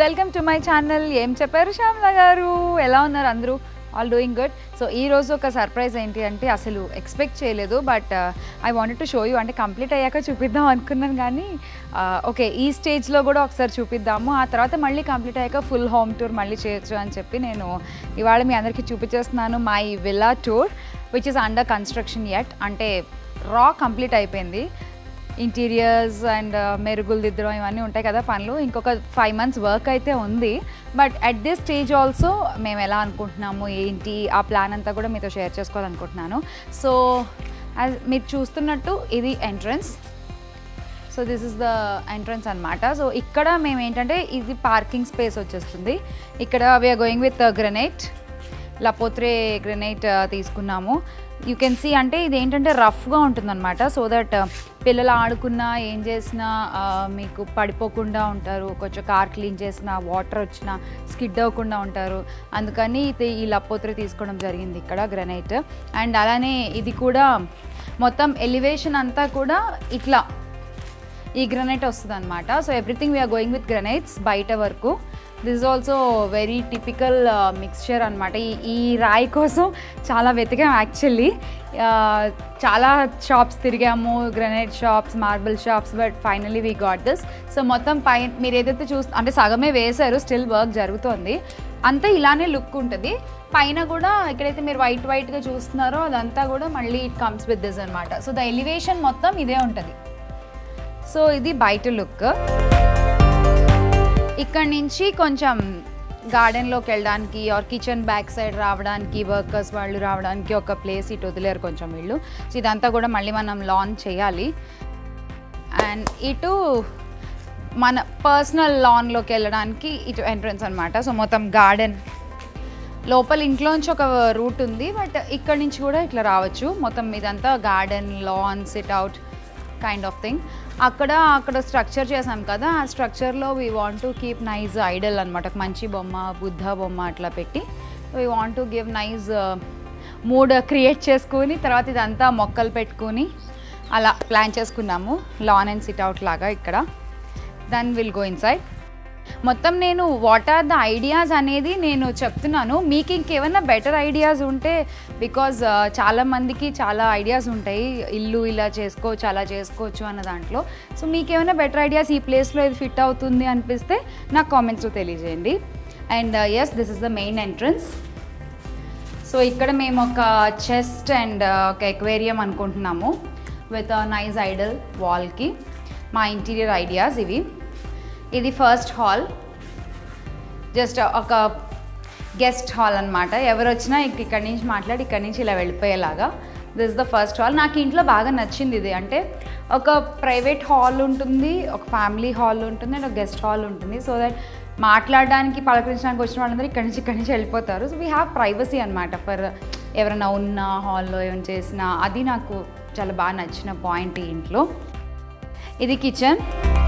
welcome to my channel ఏం చెప్పారు శ్యామల గారు ఎలా ఉన్నారు అందరూ ఆల్ డూయింగ్ గుడ్ సో ఈ రోజు ఒక సర్ప్రైజ్ ఏంటి అంటే అసలు ఎక్స్పెక్ట్ చేయలేదు but I wanted to show you అంటే కంప్లీట్ అయ్యాక చూపిద్దాం అనుకున్నాను కానీ ఓకే ఈ స్టేజ్లో కూడా ఒకసారి చూపిద్దాము ఆ తర్వాత మళ్ళీ కంప్లీట్ అయ్యాక ఫుల్ హోమ్ టూర్ మళ్ళీ చేయొచ్చు అని చెప్పి నేను ఇవాళ మీ అందరికీ చూపించేస్తున్నాను my villa tour which is under construction yet అంటే రా కంప్లీట్ అయిపోయింది ఇంటీరియర్స్ అండ్ మెరుగులు దిద్దడం ఇవన్నీ ఉంటాయి కదా పనులు ఇంకొక ఫైవ్ మంత్స్ వర్క్ అయితే ఉంది but at this stage also మేము ఎలా అనుకుంటున్నాము ఏంటి ఆ ప్లాన్ అంతా కూడా మీతో షేర్ చేసుకోవాలనుకుంటున్నాను సో యాజ్ మీరు చూస్తున్నట్టు ఇది entrance so this is the entrance అనమాట సో ఇక్కడ మేము ఏంటంటే ఇది పార్కింగ్ స్పేస్ వచ్చేస్తుంది ఇక్కడ వీఆర్ గోయింగ్ విత్ గ్రనైట్ లపోత్రే గ్రనైట్ తీసుకున్నాము యూ కెన్ సీ అంటే ఇది ఏంటంటే రఫ్గా ఉంటుందన్నమాట సో దట్ పిల్లలు ఆడుకున్నా ఏం చేసినా ఆ, మీకు పడిపోకుండా ఉంటారు కొంచెం కార్ క్లీన్ చేసినా వాటర్ వచ్చినా స్కిడ్ అవ్వకుండా ఉంటారు అందుకని ఇది ఈ లపోత్రే తీసుకోవడం జరిగింది ఇక్కడ గ్రనైట్ అండ్ అలానే ఇది కూడా మొత్తం ఎలివేషన్ అంతా కూడా ఇట్లా ఈ గ్రనైట్ వస్తుంది అనమాట so everything we are going with granites బయట వరకు this is also very typical mixture అనమాట ఈ ఈ రాయి కోసం చాలా వెతికాం యాక్చువల్లీ చాలా షాప్స్ తిరిగాము granite shops marble shops but finally we got this so మొత్తం పై మీరు ఏదైతే చూస్తూ అంటే సగమే వేశారు స్టిల్ వర్క్ జరుగుతోంది అంతా ఇలానే లుక్ ఉంటుంది పైన కూడా ఎక్కడైతే మీరు వైట్ వైట్గా చూస్తున్నారో అదంతా కూడా మళ్ళీ ఇట్ కమ్స్ విత్ దిస్ అనమాట సో ద ఎలివేషన్ మొత్తం ఇదే ఉంటుంది సో ఇది బయట లుక్ ఇక్కడ నుంచి కొంచెం గార్డెన్లోకి వెళ్ళడానికి ఆర్ కిచెన్ బ్యాక్ సైడ్ రావడానికి వర్కర్స్ వాళ్ళు రావడానికి ఒక ప్లేస్ ఇటు వదిలేరు కొంచెం వీళ్ళు సో ఇదంతా కూడా మళ్ళీ మనం లాన్ చేయాలి అండ్ ఇటు మన పర్సనల్ లాన్లోకి వెళ్ళడానికి ఇటు ఎంట్రన్స్ అనమాట సో మొత్తం గార్డెన్ లోపల ఇంట్లోంచి ఒక రూట్ ఉంది బట్ ఇక్కడ నుంచి కూడా ఇట్లా రావచ్చు మొత్తం ఇదంతా garden lawn sit out kind of thing అక్కడ అక్కడ స్ట్రక్చర్ చేసాం కదా ఆ స్ట్రక్చర్లో we want to keep nice idol అనమాట మంచి బొమ్మ బుద్ధ బొమ్మ అట్లా పెట్టి we want to give nice mood create చేసుకుని తర్వాత ఇదంతా మొక్కలు పెట్టుకుని అలా ప్లాన్ చేసుకున్నాము లాన్ అండ్ సిట్ అవుట్ లాగా ఇక్కడ దెన్ విల్ గో ఇన్సైడ్ మొత్తం నేను వాట్ ఆర్ ద ఐడియాస్ అనేది నేను చెప్తున్నాను మీకు ఇంకేమైనా బెటర్ ఐడియాస్ ఉంటే బికాజ్ చాలా మందికి చాలా ఐడియాస్ ఉంటాయి ఇల్లు ఇలా చేసుకోవచ్చు అలా చేసుకోవచ్చు అన్న దాంట్లో సో మీకు ఏమైనా బెటర్ ఐడియాస్ ఈ ప్లేస్లో ఇది ఫిట్ అవుతుంది అనిపిస్తే నాకు కామెంట్స్లో తెలియజేయండి and as this is the main entrance so ఇక్కడ మేము ఒక చెస్ట్ అండ్ ఒక ఎక్వేరియం అనుకుంటున్నాము విత్ నైస్ ఐడల్ వాల్కి మా ఇంటీరియర్ ఐడియాస్ ఇవి ఇది ఫస్ట్ హాల్ జస్ట్ ఒక గెస్ట్ హాల్ అనమాట ఎవరు వచ్చినా ఇక్- ఇక్కడి నుంచి మాట్లాడి ఇక్కడి నుంచి ఇలా వెళ్ళిపోయేలాగా దిస్ ద ఫస్ట్ హాల్ నాకు ఇంట్లో బాగా నచ్చింది ఇది అంటే ఒక ప్రైవేట్ హాల్ ఉంటుంది ఒక ఫ్యామిలీ హాల్ ఉంటుంది అండ్ ఒక గెస్ట్ హాల్ ఉంటుంది సో దట్ మాట్లాడడానికి పలకరించడానికి వచ్చిన వాళ్ళందరూ ఇక్కడి నుంచి ఇక్కడి నుంచి వెళ్ళిపోతారు సో వీ హ్యావ్ ప్రైవసీ అనమాట ఫర్ ఎవరైనా ఉన్న హాల్లో ఏమైనా చేసినా అది నాకు చాలా బాగా నచ్చిన పాయింట్ ఈ ఇంట్లో ఇది కిచెన్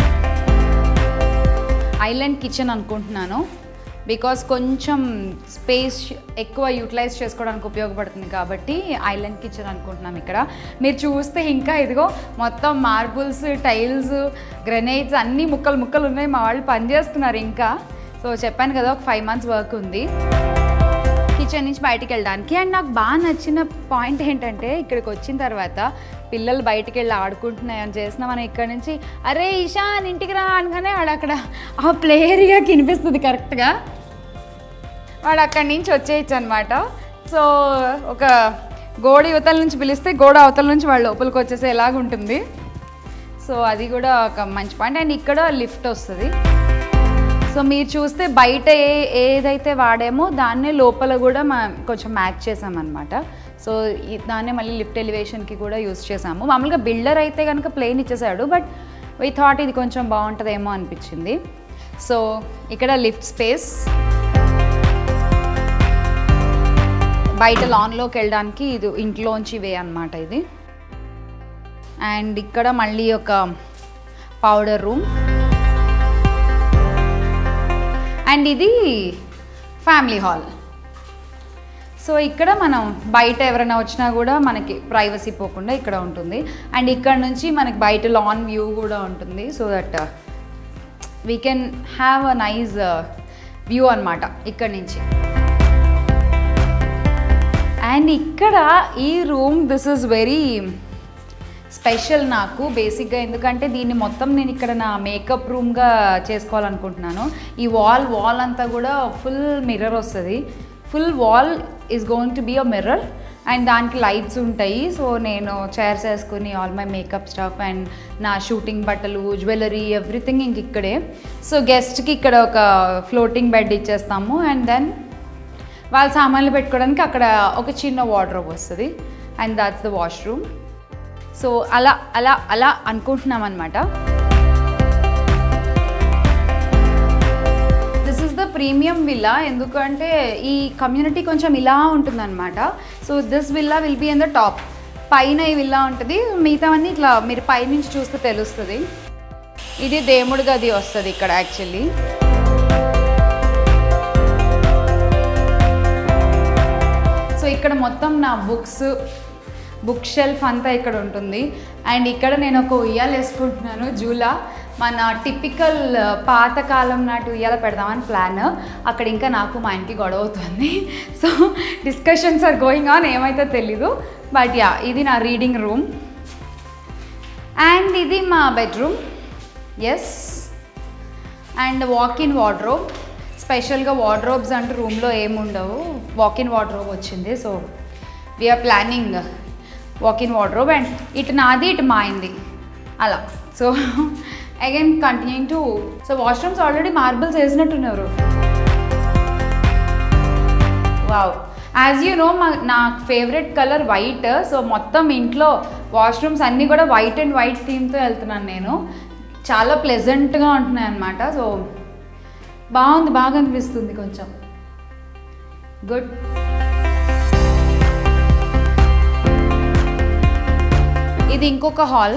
ఐలాండ్ కిచెన్ అనుకుంటున్నాను బికాస్ కొంచెం స్పేస్ ఎక్కువ యూటిలైజ్ చేసుకోవడానికి ఉపయోగపడుతుంది కాబట్టి ఐలాండ్ కిచెన్ అనుకుంటున్నాం ఇక్కడ మీరు చూస్తే ఇంకా ఇదిగో మొత్తం మార్బుల్స్ టైల్స్ గ్రెనైట్స్ అన్ని ముక్కలు ముక్కలు ఉన్నాయి మా వాళ్ళు పనిచేస్తున్నారు ఇంకా సో చెప్పాను కదా ఒక ఫైవ్ మంత్స్ వర్క్ ఉంది కిచెన్ నుంచి బయటికి వెళ్ళడానికి అండ్ నాకు బాగా నచ్చిన పాయింట్ ఏంటంటే ఇక్కడికి వచ్చిన తర్వాత పిల్లలు బయటికి వెళ్ళి ఆడుకుంటున్నాయని చేసిన మనం ఇక్కడ నుంచి అరే ఈశాన్ ఇంటికి రా అనగానే వాడు అక్కడ ఆ ప్లే ఏరియాకి వినిపిస్తుంది కరెక్ట్గా వాడు అక్కడి నుంచి వచ్చేయచ్చు అనమాట సో ఒక గోడ యువతల నుంచి పిలిస్తే గోడ అవతల నుంచి వాడు లోపలికి వచ్చేసేలాగా ఉంటుంది సో అది కూడా ఒక మంచి పాయింట్ అండ్ ఇక్కడ లిఫ్ట్ వస్తుంది సో మీరు చూస్తే బయట ఏ ఏదైతే వాడామో దాన్నే లోపల కూడా మా కొంచెం మ్యాచ్ చేసామన్నమాట సో ఈ- దాన్నే మళ్ళీ లిఫ్ట్ ఎలివేషన్కి కూడా యూస్ చేసాము మామూలుగా బిల్డర్ అయితే కనుక ప్లేన్ ఇచ్చేసాడు బట్ వీ థాట్ ఇది కొంచెం బాగుంటుందేమో అనిపించింది సో ఇక్కడ లిఫ్ట్ స్పేస్ బయట లాన్లోకి వెళ్ళడానికి ఇది ఇంట్లోంచి వే అన్నమాట ఇది అండ్ ఇక్కడ మళ్ళీ ఒక పౌడర్ రూమ్ అండ్ ఇది ఫ్యామిలీ హాల్ సో ఇక్కడ మనం బయట ఎవరైనా వచ్చినా కూడా మనకి ప్రైవసీ పోకుండా ఇక్కడ ఉంటుంది అండ్ ఇక్కడ నుంచి మనకి బయట లాన్ వ్యూ కూడా ఉంటుంది so that we can have a nice view అనమాట ఇక్కడి నుంచి అండ్ ఇక్కడ ఈ room this is very special నాకు బేసిక్గా ఎందుకంటే దీన్ని మొత్తం నేను ఇక్కడ నా మేకప్ రూమ్గా చేసుకోవాలనుకుంటున్నాను ఈ వాల్ వాల్ అంతా కూడా ఫుల్ మిర్రర్ వస్తుంది full wall is going to be a mirror and దానికి లైట్స్ ఉంటాయి సో నేను చైర్స్ వేసుకుని all my makeup stuff and నా షూటింగ్ బట్టలు జ్యువెలరీ ఎవ్రీథింగ్ ఇంక ఇక్కడే సో గెస్ట్కి ఇక్కడ ఒక ఫ్లోటింగ్ బెడ్ ఇచ్చేస్తాము అండ్ దెన్ వాళ్ళ సామాన్లు పెట్టుకోవడానికి అక్కడ ఒక చిన్న వార్డ్రోబ్ వస్తుంది and that's the washroom so అలా అలా అలా అనుకుంటున్నాం అనమాట this is the premium villa ఎందుకంటే ఈ కమ్యూనిటీ కొంచెం ఇలా ఉంటుందన్నమాట so this villa will be in the top పైన ఈ విల్లా ఉంటుంది మిగతావన్నీ ఇట్లా మీరు పైనుంచి చూస్తే తెలుస్తుంది ఇది దేవుడి గది వస్తుంది ఇక్కడ యాక్చువల్లీ సో ఇక్కడ మొత్తం నా బుక్స్ బుక్ షెల్ఫ్ అంతా ఇక్కడ ఉంటుంది అండ్ ఇక్కడ నేను ఒక ఉయ్యాలు వేసుకుంటున్నాను జూలా మన టిపికల్ పాతకాలం నాటి ఉయ్యాల పెడదామని ప్లాన్ అక్కడ ఇంకా నాకు మా ఆయనకి గొడవ అవుతుంది so discussions are going on ఏమైతే తెలీదు బట్ యా ఇది నా రీడింగ్ రూమ్ అండ్ ఇది మా bedroom yes and walk in wardrobe స్పెషల్గా వార్డ్రోబ్స్ అంటూ రూమ్లో ఏముండవు వాక్ ఇన్ వార్డ్రోబ్ వచ్చింది so we are planning walk in wardrobe and ఇటు నాది ఇటు మాయింది అలా so again continuing to so washrooms already marbles వేసినట్టున్నారు వావ్ యాజ్ యూ నో మా నా ఫేవరెట్ కలర్ వైట్ సో మొత్తం ఇంట్లో వాష్రూమ్స్ అన్నీ కూడా వైట్ అండ్ వైట్ థీమ్తో వెళ్తున్నాను నేను చాలా ప్లెజెంట్గా ఉంటున్నాయి అన్నమాట సో బాగుంది బాగా అనిపిస్తుంది కొంచెం గుడ్ ఇది ఇంకొక హాల్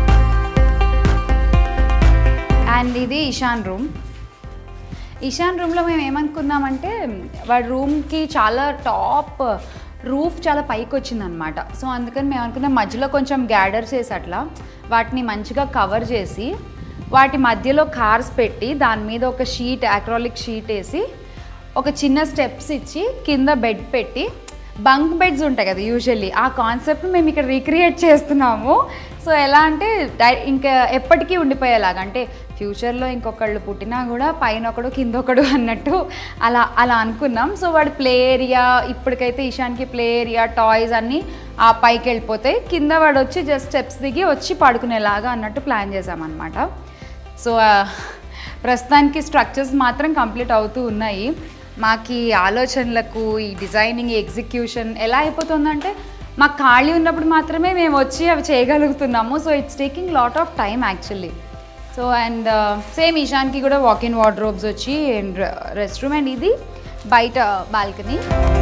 అండ్ ఇది ఇషాన్ రూమ్ ఇషాన్ రూమ్లో మేము ఏమనుకున్నామంటే వాడి రూమ్కి చాలా టాప్ రూఫ్ చాలా పైకి వచ్చిందనమాట సో అందుకని మేము అనుకున్నాం మధ్యలో కొంచెం గ్యాడర్స్ వేసి అట్లా వాటిని మంచిగా కవర్ చేసి వాటి మధ్యలో కార్స్ పెట్టి దాని మీద ఒక షీట్ అక్రాలిక్ షీట్ వేసి ఒక చిన్న స్టెప్స్ ఇచ్చి కింద బెడ్ పెట్టి బంక్ బెడ్స్ ఉంటాయి కదా యూజువల్లీ ఆ కాన్సెప్ట్ మేము ఇక్కడ రీక్రియేట్ చేస్తున్నాము సో ఎలా అంటే డై- ఇంకా ఎప్పటికీ ఉండిపోయేలాగా అంటే ఫ్యూచర్లో ఇంకొకళ్ళు పుట్టినా కూడా పైన ఒకడు కింద ఒకడు అన్నట్టు అలా అలా అనుకున్నాం సో వాడి ప్లే ఏరియా ఇప్పటికైతే ఈశాన్కి ప్లే ఏరియా టాయ్స్ అన్నీ ఆ పైకి వెళ్ళిపోతాయి కింద వాడు వచ్చి జస్ట్ స్టెప్స్ దిగి వచ్చి పడుకునేలాగా అన్నట్టు ప్లాన్ చేసామన్నమాట సో ఆ, ప్రస్తుతానికి స్ట్రక్చర్స్ మాత్రం కంప్లీట్ అవుతూ ఉన్నాయి మాకు ఈ ఆలోచనలకు ఈ డిజైనింగ్ ఈ ఎగ్జిక్యూషన్ ఎలా అయిపోతుందంటే మాకు ఖాళీ ఉన్నప్పుడు మాత్రమే మేము వచ్చి అవి చేయగలుగుతున్నాము so it's taking lot of time actually so and same ఈశాన్కి కూడా వాక్ ఇన్ వార్డ్రోబ్స్ వచ్చి అండ్ రెస్ట్ రూమ్ అండ్ ఇది బయట balcony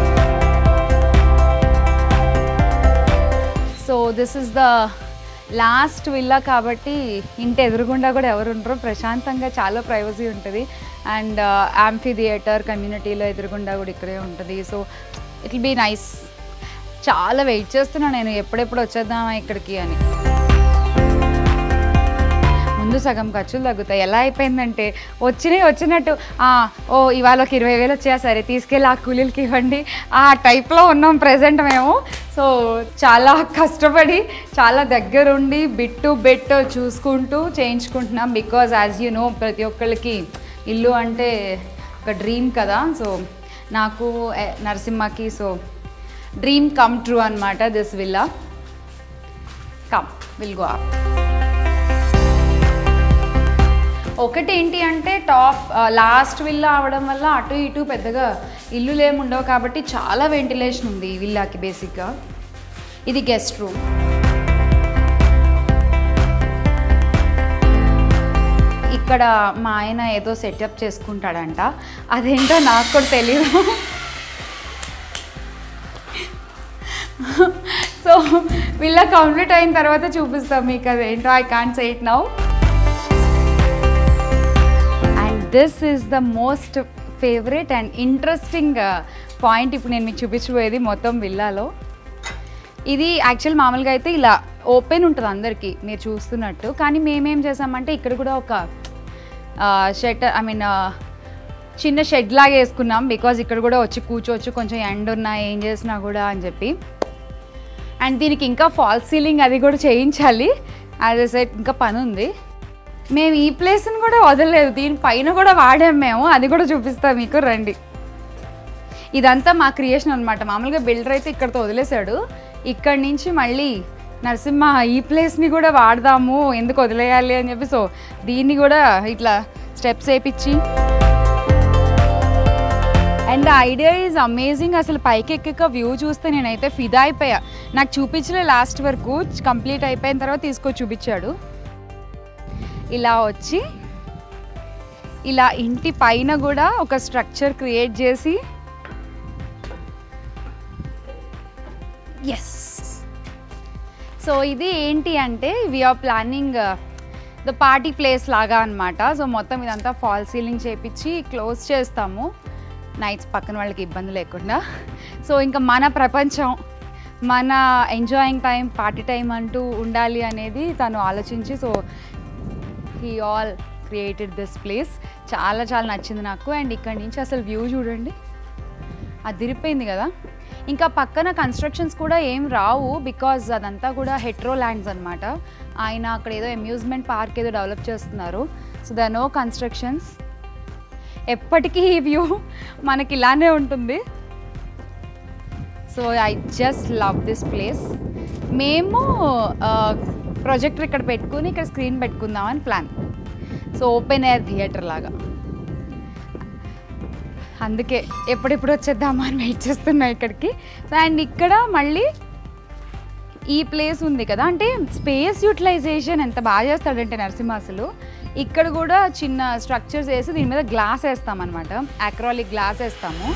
so this is the last villa కాబట్టి ఇంటి ఎదురుగుండా కూడా ఎవరు ఉండరు ప్రశాంతంగా చాలా ప్రైవసీ ఉంటుంది అండ్ యాంఫీ థియేటర్ కమ్యూనిటీలో ఎదురుగుండా కూడా ఇక్కడే ఉంటుంది so it will be nice చాలా వెయిట్ చేస్తున్నాను నేను ఎప్పుడెప్పుడు వచ్చేద్దామా ఇక్కడికి అని ముందు సగం ఖర్చులు తగ్గుతాయి ఎలా అయిపోయిందంటే వచ్చినాయి వచ్చినట్టు "ఆ, ఓ ఇవాళ ఒక ఇరవై వేలు వచ్చాయా సరే తీసుకెళ్ళి ఆ కూలీలకి ఇవ్వండి ఆ టైప్లో ఉన్నాం ప్రజెంట్ మేము సో చాలా కష్టపడి చాలా దగ్గరుండి బిట్ టు బిట్ చూసుకుంటూ చేయించుకుంటున్నాం బికాజ్ యాజ్ యూ నో ప్రతి ఒక్కళ్ళకి ఇల్లు అంటే ఒక డ్రీమ్ కదా సో నాకు eh, నరసింహకి సో డ్రీమ్ కమ్ ట్రూ అనమాట this villa come will go up ఒకటి ఏంటి అంటే టాప్ లాస్ట్ విల్లా అవడం వల్ల అటు ఇటు పెద్దగా ఇల్లులు ఏమి ఉండవు కాబట్టి చాలా వెంటిలేషన్ ఉంది ఈ విల్లాకి బేసిక్గా ఇది గెస్ట్ రూమ్ ఇక్కడ మా ఆయన ఏదో సెటప్ చేసుకుంటాడంట అదేంటో నాకు కూడా తెలియదు సో వీళ్ళ కంప్లీట్ అయిన తర్వాత చూపిస్తాం మీకు అదేంటో I can't say it now and this is the most favourite and interesting point ఇప్పుడు నేను మీకు చూపించబోయేది మొత్తం విల్లాలో ఇది యాక్చువల్ మామూలుగా అయితే ఇలా ఓపెన్ ఉంటుంది అందరికీ మీరు చూస్తున్నట్టు కానీ మేమేం చేసామంటే ఇక్కడ కూడా ఒక షెట్ ఐ మీన్ చిన్న షెడ్ లాగా వేసుకున్నాం బికాజ్ ఇక్కడ కూడా వచ్చి కూర్చోవచ్చు కొంచెం ఎండ్ ఉన్నా ఏం చేసినా కూడా అని చెప్పి అండ్ దీనికి ఇంకా ఫాల్స్ సీలింగ్ అది కూడా చేయించాలి యాజ్ ఎ సెట్ ఇంకా పని ఉంది మేము ఈ ప్లేస్ని కూడా వదలలేదు దీని పైన కూడా వాడాం మేము అది కూడా చూపిస్తాం మీకు రండి ఇదంతా మా క్రియేషన్ అనమాట మామూలుగా బిల్డర్ అయితే ఇక్కడతో వదిలేశాడు ఇక్కడి నుంచి మళ్ళీ నరసింహ ఈ ప్లేస్ని కూడా వాడదాము ఎందుకు వదిలేయాలి అని చెప్పి సో దీన్ని కూడా ఇట్లా స్టెప్స్ వేయించి అండ్ ఐడియా ఈజ్ అమేజింగ్ అసలు పైకి ఎక్కాక వ్యూ చూస్తే నేనైతే ఫిదా అయిపోయా నాకు చూపించలే లాస్ట్ వరకు కంప్లీట్ అయిపోయిన తర్వాత తీసుకొచ్చి చూపించాడు ఇలా వచ్చి ఇలా ఇంటి పైన కూడా ఒక స్ట్రక్చర్ క్రియేట్ చేసి ఎస్ సో ఇది ఏంటి అంటే we're planning the party place లాగా అనమాట సో మొత్తం ఇదంతా ఫాల్ సీలింగ్ చేపించి క్లోజ్ చేస్తాము నైట్స్ పక్కన వాళ్ళకి ఇబ్బంది లేకుండా సో ఇంకా మన ప్రపంచం మన ఎంజాయింగ్ టైం పార్టీ టైం అంటూ ఉండాలి అనేది తను ఆలోచించి so he all created this place చాలా చాలా నచ్చింది నాకు అండ్ ఇక్కడి నుంచి అసలు వ్యూ చూడండి అదిరిపోయింది కదా ఇంకా పక్కన కన్స్ట్రక్షన్స్ కూడా ఏం రావు బికాజ్ అదంతా కూడా హెట్రో ల్యాండ్స్ అనమాట ఆయన అక్కడ ఏదో అమ్యూజ్మెంట్ పార్క్ ఏదో డెవలప్ చేస్తున్నారు సో ద నో కన్స్ట్రక్షన్స్ ఎప్పటికీ ఈ వ్యూ మనకి ఇలానే ఉంటుంది so I just love this place మేము ప్రొజెక్టర్ ఇక్కడ పెట్టుకుని ఇక్కడ స్క్రీన్ పెట్టుకుందామని plan so open air theatre లాగా అందుకే ఎప్పుడెప్పుడు వచ్చేద్దామా అని వెయిట్ చేస్తున్నా ఇక్కడికి సో అండ్ ఇక్కడ మళ్ళీ ఈ ప్లేస్ ఉంది కదా అంటే స్పేస్ యూటిలైజేషన్ ఎంత బాగా చేస్తాడంటే నరసింహ అసలు ఇక్కడ కూడా చిన్న స్ట్రక్చర్స్ వేసి దీని మీద గ్లాస్ వేస్తామన్నమాట అక్రాలిక్ గ్లాస్ వేస్తాము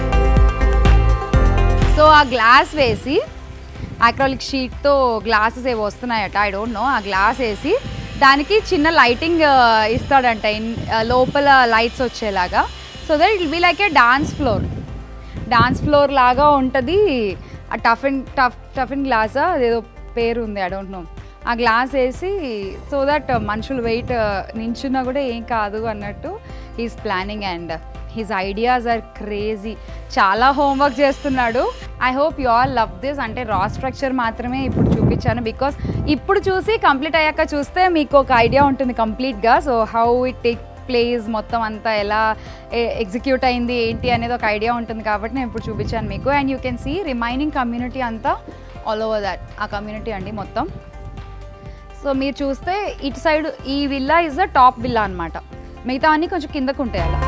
సో ఆ గ్లాస్ వేసి అక్రాలిక్ షీట్తో గ్లాసెస్ ఏవి వస్తున్నాయట ఐ డోంట్ నో ఆ గ్లాస్ వేసి దానికి చిన్న లైటింగ్ ఇస్తాడంట ఇన్- ఆ, లోపల లైట్స్ వచ్చేలాగా so that it be like a dance floor dance floor లాగా ఉంటుంది ఆ tough and tough tough and గ్లాసా అదేదో పేరు ఉంది ఐ డోంట్ నో ఆ గ్లాస్ వేసి సో దట్ మనుషులు వెయిట్ నించున్నా కూడా ఏం కాదు అన్నట్టు his planning and his ideas are crazy చాలా హోంవర్క్ చేస్తున్నాడు I hope you all love this అంటే రా స్ట్రక్చర్ మాత్రమే ఇప్పుడు చూపించాను బికాస్ ఇప్పుడు చూసి కంప్లీట్ అయ్యాక చూస్తే మీకు ఒక ఐడియా ఉంటుంది కంప్లీట్గా so how it take place మొత్తం అంతా ఎలా ఎగ్జిక్యూట్ అయింది ఏంటి అనేది ఒక ఐడియా ఉంటుంది కాబట్టి నేను ఇప్పుడు చూపించాను మీకు and you can see remaining community అంతా ఆల్ ఓవర్ దాట్ ఆ కమ్యూనిటీ అండి మొత్తం సో మీరు చూస్తే ఇటు సైడ్ ఈ villa is the top villa అనమాట మిగతా అన్నీ కొంచెం కిందకు ఉంటాయి అలా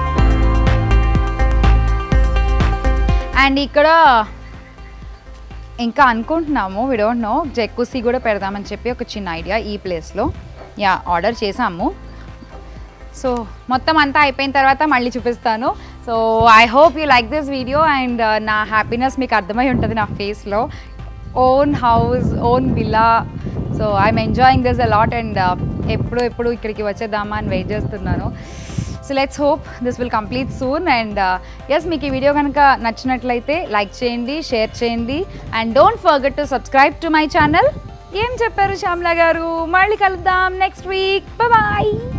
అండ్ ఇక్కడ ఇంకా అనుకుంటున్నాము వి డోంట్ నో జెక్కుసీ కూడా పెడదామని చెప్పి ఒక చిన్న ఐడియా ఈ ప్లేస్లో యా ఆర్డర్ చేసాము సో మొత్తం అంతా అయిపోయిన తర్వాత మళ్ళీ చూపిస్తాను so I hope you like this video and నా హ్యాపీనెస్ మీకు అర్థమై ఉంటుంది నా ఫేస్లో own house own villa so I'm enjoying this a lot and ఎప్పుడు ఎప్పుడు ఇక్కడికి వచ్చేద్దామా అని వెయిట్ చేస్తున్నాను so let's hope this will complete soon and yes మీకు ఈ వీడియో కనుక నచ్చినట్లయితే లైక్ చేయండి షేర్ చేయండి and don't forget to subscribe to my channel ఏం చెప్పారు శ్యామ్లా గారు మళ్ళీ కలుద్దాం నెక్స్ట్ వీక్ బాయ్